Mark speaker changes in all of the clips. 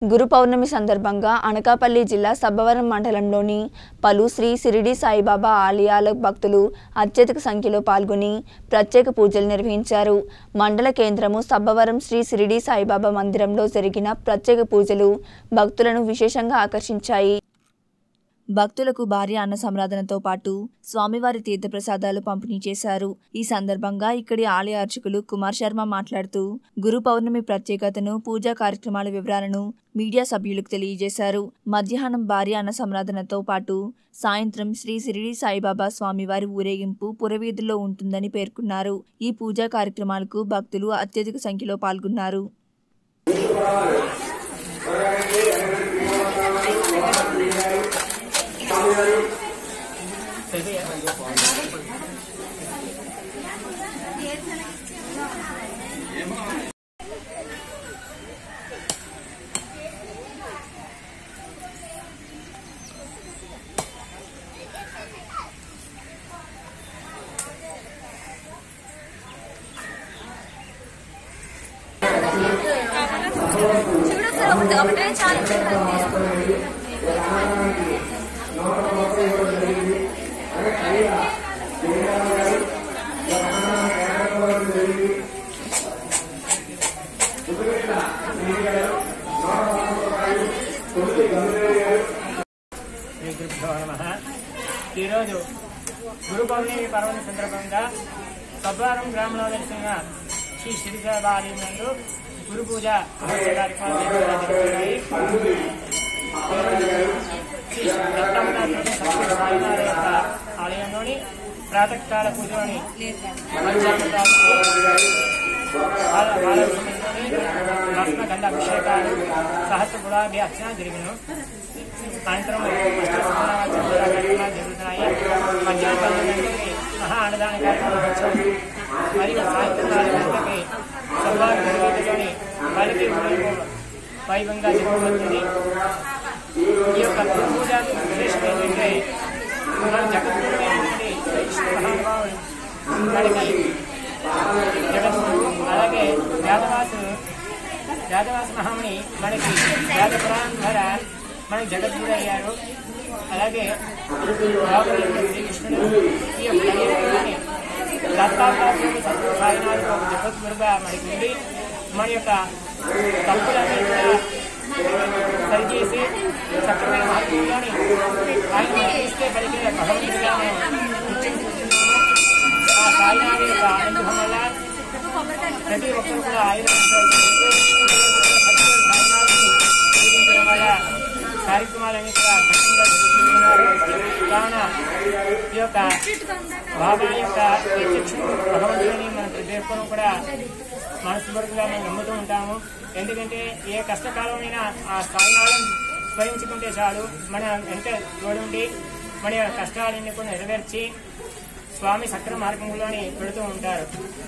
Speaker 1: గురు పౌర్ణమి సందర్భంగా అనకాపల్లి జిల్లా సబ్బవరం మండలంలోని పలు శ్రీ సిరిడి సాయిబాబా ఆలయాల భక్తులు అత్యధిక సంఖ్యలో పాల్గొని ప్రత్యేక పూజలు నిర్వహించారు మండల కేంద్రము సబ్బవరం శ్రీ సిరిడి సాయిబాబా మందిరంలో జరిగిన ప్రత్యేక పూజలు భక్తులను విశేషంగా ఆకర్షించాయి భక్తులకు భారీ అన్న సంరాధనతో పాటు స్వామివారి తీర్థప్రసాదాలు పంపిణీ చేశారు ఈ సందర్భంగా ఇక్కడి ఆలయ అర్చకులు కుమార్ శర్మ మాట్లాడుతూ గురు పౌర్ణమి ప్రత్యేకతను పూజా కార్యక్రమాల వివరాలను మీడియా సభ్యులకు తెలియజేశారు మధ్యాహ్నం భారీ అన్న సంరాధనతో పాటు సాయంత్రం శ్రీ సిరిడి సాయిబాబా స్వామివారి ఊరేగింపు పురవీధుల్లో ఉంటుందని పేర్కొన్నారు ఈ పూజా కార్యక్రమాలకు భక్తులు అత్యధిక సంఖ్యలో పాల్గొన్నారు
Speaker 2: చూడు ఒకసారి ఒకటి ఒకటే చాలు
Speaker 3: శ్రీ గురుభ్యో నమ ఈరోజు గురు పౌర్ణమి పర్వదిన సందర్భంగా సబ్బారం గ్రామంలో వెలిసిన శ్రీ శ్రీదేవ ఆలయం నందు గురు పూజ మహోత్సవ కార్యక్రమాలు జరుగుతున్నాయి. ఈరోజు శ్రీ దత్తావతారుడు సత్య సాయినాథ యొక్క ఆలయంలోని ప్రాతకాల పూజలోని భస్మ గంధ అభిషేకాలు సహస్ర గులాబీ అర్చన జరిగిన సాయంత్రం అష్టోత్తరాలు కార్యక్రమాలు జరుగుతున్నాయి మధ్యాహ్నం పన్నెండు గంటలకి మహా అన్నదాన కార్యక్రమం వచ్చాము మరియు సాయంత్రం నాలుగు గంటలకి సభారు గడిలోని వారికి వైభవంగా జరుగుతుంది ఈ యొక్క పూజ విశేషం ఏంటంటే మన జగద్గురుడైనటువంటి శ్రీ మహానుభావుడు మనకి జగద్గురు అలాగే వేదవాసుడు వేదవాస మహాముని మనకి వేద పురాణం ద్వారా మనకి జగద్గురు అయ్యారు అలాగే లోకనాథుడు శ్రీకృష్ణుడు ఈ యొక్క కలియుగాన్ని దత్తాత్రేయుడు సత్య సాయినాథుడు ఒక జగద్గురుగా మనకి ఉండి మన యొక్క తప్పులన్నీ కూడా సరిచేసి చక్కమైన మార్గంలోని ఆయన మనకిస్తే పలికే భగవంతుడిగా మనం గుర్తించుకుంటున్నాము ఆ సాయినాథు యొక్క అనుగ్రహం వల్ల ప్రతి ఒక్కరు కూడా ఆయుధ పూజించడం వల్ల కార్యక్రమాలన్నీ కూడా ఖచ్చితంగా జరుగుతున్నారు కావున ఈ యొక్క బాబా యొక్క ప్రత్యక్షం భగవంతుడిని మన ప్రతి ఒక్కరు కూడా మనస్ఫూర్తిగా మనం నమ్ముతూ ఉంటాము ఎందుకంటే ఏ కష్టకాలమైనా ఆ స్థాయినాలను స్మరించుకుంటే చాలు మన వెంట తోడుండి మన యొక్క కష్టాలన్నీ కూడా నెరవేర్చి స్వామి సక్ర మార్గంలోని పెడుతూ ఉంటారు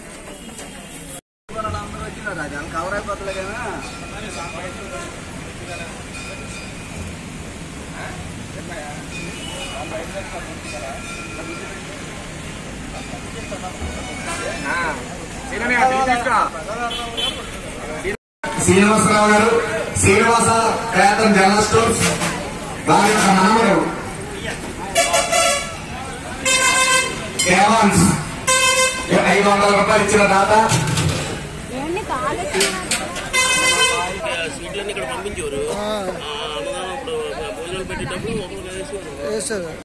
Speaker 4: కవర్ అయిపోతుంది కదా
Speaker 5: శ్రీనివాసరావు గారు శ్రీనివాస పేతం జనరల్ స్టోర్స్ వారి యొక్క మనవడు దేవాన్స్ ఐదు వందల రూపాయలు ఇచ్చిన దాత
Speaker 6: స్వీట్లన్నీ ఇక్కడ పంపించారు ఆ, అన్నదానం ఇప్పుడు భోజనాలు పెట్టేటప్పుడు ఒకరు వేసేవారు